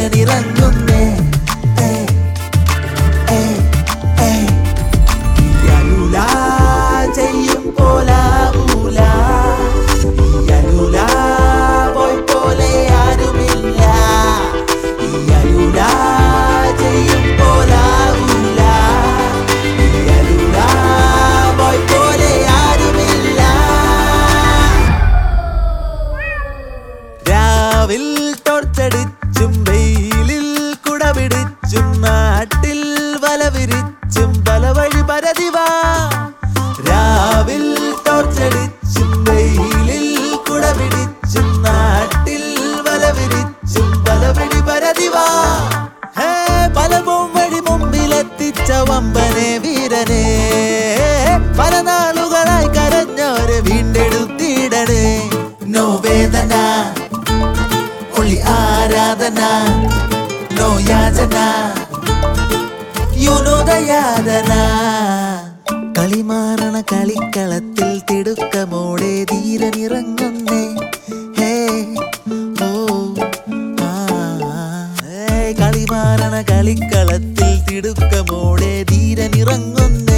ധീരനിറങ്ങുന്നേ ഏ, ഏ, ഏ. യലുല ചെയ്യും പോലാവൂല യലുല പോയി പോലെ ആരുമില്ല യലുല ചെയ്യും പോലാവൂല യലുല പോയി പോലെ ആരുമില്ല രാവിൽ ടോർച്ചടിച്ചും വെയിലിൽ കുടപിടിച്ചും നാട്ടിൽ വല വിരിച്ചും പല വഴി പരതിവാ രാവിൽ ടോർച്ചടിച്ചും വെയിലിൽ കുടപിടിച്ചും നാട്ടിൽ വല വിരിച്ചും പല വഴി പരതിവാ ഹേ പലവും വഴി മുമ്പിലെത്തിച്ച വമ്പനെ വീരനെ പല നാളുകളായി കരഞ്ഞോരെ വീണ്ടെടുത്തിടണേ നോ വേദന ഒളി ആരാധന നോ യാചന യുനോദയാതന കളിമാറണ കളിക്കളത്തിൽ തിടുക്കമോടെ ധീരനിറങ്ങുന്നേ ഹേ ഓ ആ ഏ, കളിമാറണ കളിക്കളത്തിൽ തിടുക്കമോടെ ധീരനിറങ്ങുന്നേ